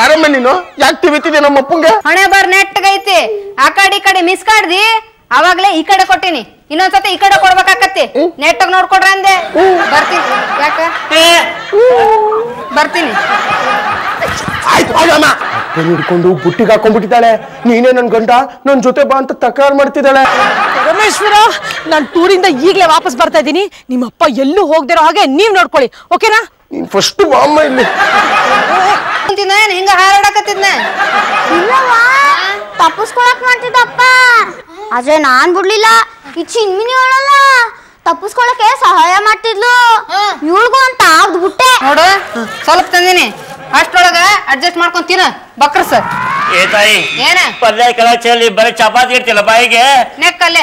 ಯಾರಮ್ಮ ನೀನು ಯಾಕೆ ತಿವಿತಿದ್ದೆ ನಮ್ಮ ಅಪ್ಪಂಗೆ ಹಣೆ ಬಾರ್ ನೆಟ್ಟಗೈತಿ ಆ ಕಡೆ ಈ ಕಡೆ ಮಿಸ್ ಕಾಡ್ದಿ ಅವಾಗ್ಲೇ ಈ ಕಡೆ ಕೊಟ್ಟಿನಿ ಇನ್ನೊಂದ್ಸತಿ ಈ ಕಡೆ ಕೊಡ್ಬೇಕಾಕತ್ತಿ ನೆಟ್ಟಗ್ ನೋಡ್ಕೊಡ್ರ ಅಂದೆ ಬರ್ತೀನಿ ಯಾಕ ಬರ್ತೀನಿ ಆಯ್ತು ಹೋಗಮ್ಮ ಅಪ್ಪನ ಹಿಡ್ಕೊಂಡು ಬುಟ್ಟಿಗೆ ಹಾಕೊಂಡ್ಬಿಟ್ಟಿದ್ದಾಳೆ ನೀನೇ ನನ್ ಗಂಡ ನನ್ ಜೊತೆ ಬಾ ಅಂತ ತಕರಾರು ಮಾಡ್ತಿದ್ದಾಳೆ ರಮೇಶ್ವರ ನಾನು ಟೂರಿಂದ ಈಗಲೇ ವಾಪಸ್ ಬರ್ತಾ ಇದ್ದೀನಿ ನಿಮ್ಮಪ್ಪ ಎಲ್ಲೂ ಹೋಗ್ದಿರೋ ಹಾಗೆ ನೀವ್ ನೋಡ್ಕೊಳ್ಳಿ ಓಕೆನಾ ನೀನ್ ಫಸ್ಟ್ ಬಾ ಅಮ್ಮ ಇಲ್ಲಿ ಕುಂತಿದ್ನ ಹಿಂಗ ಹಾರಾಡಕತ್ತಿದ್ನ ಇಲ್ಲವಾ ತಪ್ಪಿಸ್ಕೊಳಕ್ ಮಾಡ್ತಿದ್ದಪ್ಪ ಆದ್ರೆ ನಾನ್ ಬಿಡ್ಲಿಲ್ಲ ಈ ಚಿನ್ಮಿನಿ ಅವಳಲ್ಲ ತಪ್ಪಿಸ್ಕೊಳಕ್ಕೆ ಸಹಾಯ ಮಾಡ್ತಿದ್ಲು ಇವಳಿಗೂ ಅಂತ ಆಗ್ದ್ಬಿಟ್ಟೆ ನೋಡು ಸ್ವಲ್ಪ ತಂದಿನಿ ಅಷ್ಟ್ರೊಳಗ ಅಡ್ಜಸ್ಟ್ ಮಾಡ್ಕೊಂಡ್ ತಿನ್ನ ಬಕ್ರ ಸರ್ ಏ ತಾಯಿ ಏನ ಪಲ್ಯ ಕೆಳಗೆ ಚೆಲ್ಲಿ ಬರೀ ಚಪಾತಿ ಇಡ್ತಿಲ್ಲ ಬಾಯಿಗೆ ನೆಕ್ಕಲ್ಲೇ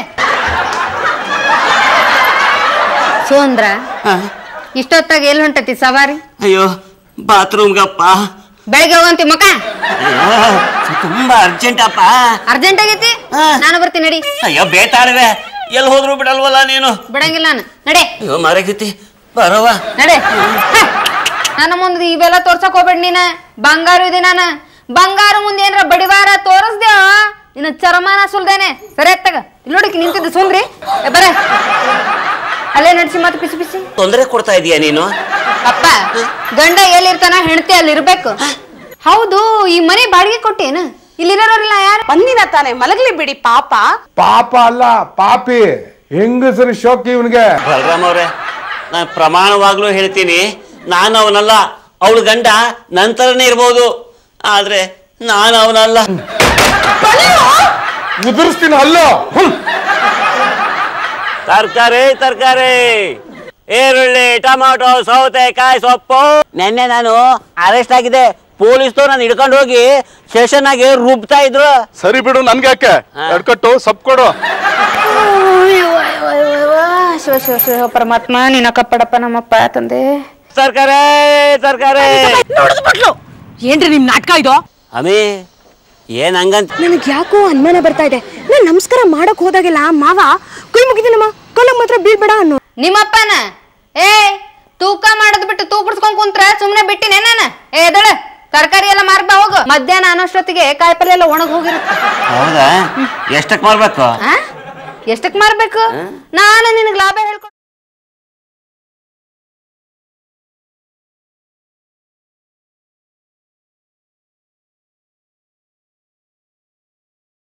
ಸೋಂದ್ರ ಇಷ್ಟೊತ್ತಾಗ ಎಲ್ಲಿ ಹೊಂಟತಿ ಸವಾರಿ ಅಯ್ಯೋ ಬಾತ್ರೂಮ್ಗಪ್ಪ ಬೆಳಗ್ಗೆ ಹೋಗಂತಿ ಮಕ ಅಯ್ಯೋ, ತುಂಬಾ ಅರ್ಜೆಂಟ್ ಅಪ್ಪ ಅರ್ಜೆಂಟ್ ಆಗೈತಿ ಹಾ. ನಾನು ಬರ್ತೀನಿ ನಡಿ ಅಯ್ಯೋ ಬೇತಾಳವೆ ಎಲ್ಲಿ ಹೋದ್ರು ಬಿಡಲ್ವಲ್ಲ ನೀನು ಬಿಡಂಗಿಲ್ಲ ನಾನು ನಡೆ ಅಯ್ಯೋ ಮಾರಾಗೈತಿ ಬರವ ನಡೆ ಹ. ನನ್ನ ಮುಂದೆ ಇವೆಲ್ಲ ತೋರ್ಸಕ್ ಹೋಗ್ಬೇಡ ನೀನ ಬಂಗಾರ ಇದೆ ನಾನು ಬಂಗಾರ ಮುಂದೆ ಏನಾರ ಬಡಿವಾರ ತೋರಿಸ್ದ್ಯೋ ನಿನ್ನ ಚರ್ಮನ ಸುಲ್ದೇನೆ ಸರಿ ಎತ್ತಗ ಇಲ್ಲಿ ನೋಡಿಕ್ ನಿಂತಿದ್ದು ಸುಮ್ರಿ ಏ, ಬರ ಅಲ್ಲೇ ನಡ್ಸಿ ಮತ್ತೆ ಪಿಸಿ ಪಿಸಿ ತೊಂದರೆ ಕೊಡ್ತಾ ಇದೀಯ ನೀನು ಅಪ್ಪ ಗಂಡ ಎಲ್ಲಿರ್ತಾನ ಹೆಂಡತಿ ಅಲ್ಲಿ ಇರ್ಬೇಕು ಹೌದು ಈ ಮನೆ ಬಾಡಿಗೆ ಕೊಟ್ಟೇನು ಇಲ್ಲಿರೋರಿಲ್ಲ ಯಾರು ಬಂದಿನ ತಾನೆ ಮಲಗ್ಲಿ ಬಿಡಿ ಪಾಪ ಪಾಪ ಅಲ್ಲ ಪಾಪಿ ಹೆಂಗಸರು ಶೋಕ್ ಇವನ್ಗೆ ಬಲರಾಮ್ ಅವ್ರೆ ನಾನು ಪ್ರಮಾಣವಾಗ್ಲೂ ಹೇಳ್ತೀನಿ ನಾನು ಅವನಲ್ಲ ಅವಳ ಗಂಡ ನಂತರನೇ ಇರ್ಬೋದು ಆದ್ರೆ ನಾನು ಅವನಲ್ಲ ಉದುರಿಸ್ತೀನಿ ಅಲ್ಲೋ ಹ್ಮ್. ತರಕಾರಿ ತರಕಾರಿ ಈರುಳ್ಳಿ ಟೊಮಾಟೊ ಸೌತೆಕಾಯಿ ಸೊಪ್ಪು ನೆನ್ನೆ ನಾನು ಅರೆಸ್ಟ್ ಆಗಿದೆ ಪೊಲೀಸ್ನವ್ರು ನಾನು ಹಿಡ್ಕೊಂಡು ಹೋಗಿ ಸ್ಟೇಷನ್ ಆಗಿ ರುಬ್ತಾ ಇದ್ರು ಸರಿ ಬಿಡು ನನ್ಗೆ ಯಾಕೆ ಹಾ. ಎಡ್ಕಟ್ಟು ಸಪ್ ಕೊಡು ಶಿವ ಶಿವ ಶಿವ ಪರಮಾತ್ಮ ನಿನ್ನ ಕಪ್ಪಡಪ್ಪ ನಮ್ಮಪ್ಪ ತಂದೆ ತರಕಾರಿ ತರಕಾರಿ ನೋಡಿದ್ಬಿಟ್ಲು ಏನ್ರಿ ನಿಮ್ ನಾಟಕ ಇದು ಅಮಿ ಏನ್ ಹಂಗಂತ ನನಗೆ ಯಾಕೋ ಅನುಮಾನ ಬರ್ತಾ ಇದೆ ನಾನು ನಮಸ್ಕಾರ ಮಾಡಕ್ ಹೋದಾಗೆಲ್ಲ ಮಾವ ಕೈ ಮುಗಿದಿನಮ್ಮ ಕಲ್ಲ ಮಾತ್ರ ಬೀಳ್ಬೇಡ ಅನ್ನೋ ನಿಮ್ಮಪ್ಪನ ಏ ತೂಕ ಮಾಡೋದ್ ಬಿಟ್ಟು ತೂಕ ಬಿಡ್ಸ್ಕೊಂಡ್ ಕುಂತ್ರ ಸುಮ್ನೆ ಬಿಟ್ಟಿನೇ ನಾನು ಏ ಎದಳ ತರಕಾರಿ ಎಲ್ಲ ಮಾರ್ಬಾ ಹೋಗು ಮಧ್ಯಾಹ್ನ ಅನ್ನೋಷ್ಟೊತ್ತಿಗೆ ಕಾಯಿಪಲ್ಲೆ ಎಲ್ಲ ಒಣಗ್ ಹೋಗಿರುತ್ತೆ ಹೌದಾ ಎಷ್ಟಕ್ ಮಾಡ್ಬೇಕು ಆ? ಎಷ್ಟಕ್ ಮಾರ್ಬೇಕು ನಾನು ನಿನಗ್ ಲಾಭ ಹೇಳ್ಕೊಡ್